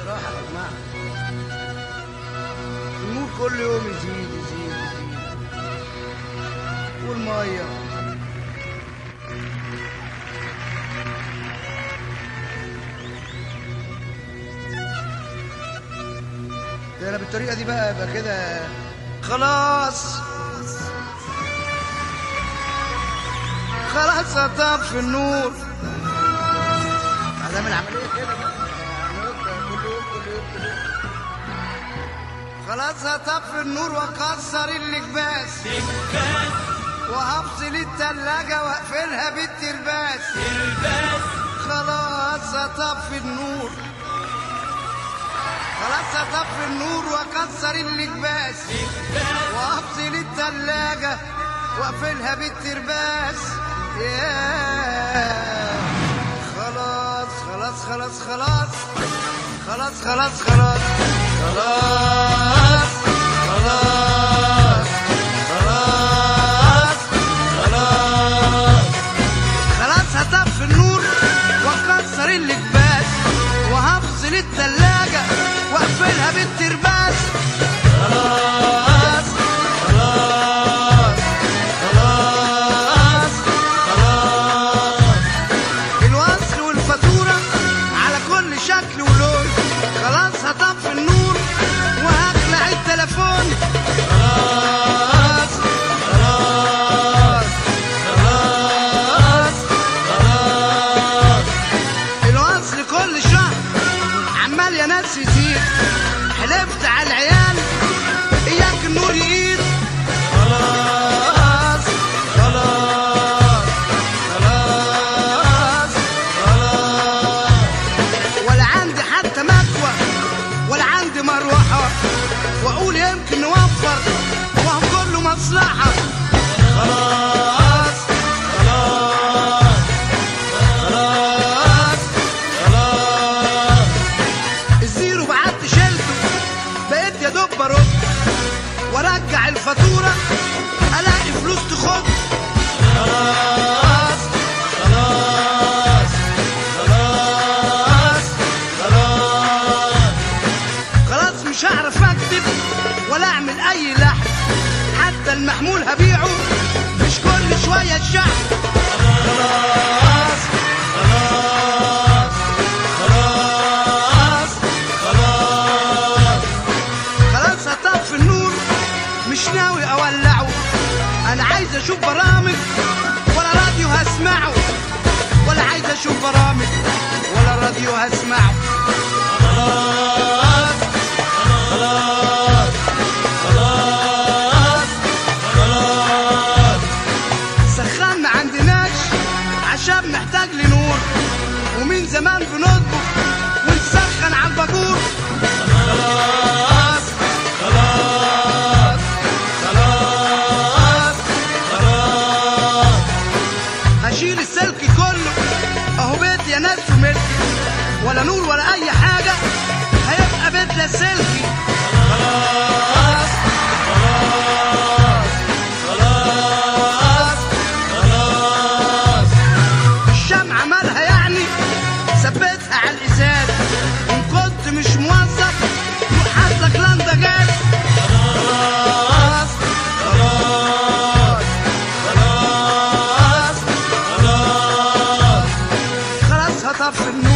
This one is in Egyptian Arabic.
بصراحة يا جماعة النور كل يوم يزيد يزيد يزيد والمية ده انا بالطريقة دي بقى يبقى كده خلاص خلاص هطفي النور هنعمل عملية كده بقى هنبدأ كل يوم كل يوم كل يوم خلاص هطفي النور واكسر اللكباس وهفصل التلاجة واقفلها بالترباس خلاص هطفي النور خلاص هطفي النور واكسر اللكباس وهفصل التلاجة واقفلها بالترباس ياه خلاص خلاص خلاص خلاص خلاص خلاص خلاص خلاص خلاص خلاص خلاص خلاص هطفي النور واكسر اللكباس وهفصل التلاجة واقفلها بالترباس خلاص خلاص خلاص خلاص الوصل والفاتورة على كل شكل ولون خلاص هطفي النور وهقلع التليفون خلاص خلاص خلاص خلاص الوصل كل شهر عمال يا ناس يزيد حلفت على العيال اياك النور يقيد خلاص خلاص خلاص خلاص ولا عندي حتى مكوى ولا عندي مروحة واقول يمكن نوفر وهو كله مصلحة خلاص خلاص خلاص خلاص الزيرو بعت شلته بقيت يا دوب برد وارجع الفاتورة الاقي فلوس تخد خلاص خلاص خلاص خلاص خلاص مش هعرف اكتب ولا اعمل اي لحن حتى المحمول هبيعه مش كل شوية الشحن خلاص خلاص خلاص خلاص خلاص هطفي النور مش ناوي اولعه انا عايز اشوف برامج ولا راديو هسمعه ولا عايز اشوف برامج ولا راديو هسمعه خلاص خلاص خلاص خلاص سخان ما عندناش عشان محتاج لنور ومن زمان بنطبخ ونسخن على الباجور خلاص خلاص خلاص خلاص هشيل السلك كله اهو بيت يا ناس وملكي ولا نور ولا اي حاجه هيبقى بيت لاسلكي خلاص خلاص خلاص خلاص الشمعة مالها يعني ثبتها على الإزاز إن كنت مش موظف روح هات لك لندا جاز خلاص خلاص خلاص خلاص خلاص هطفي النور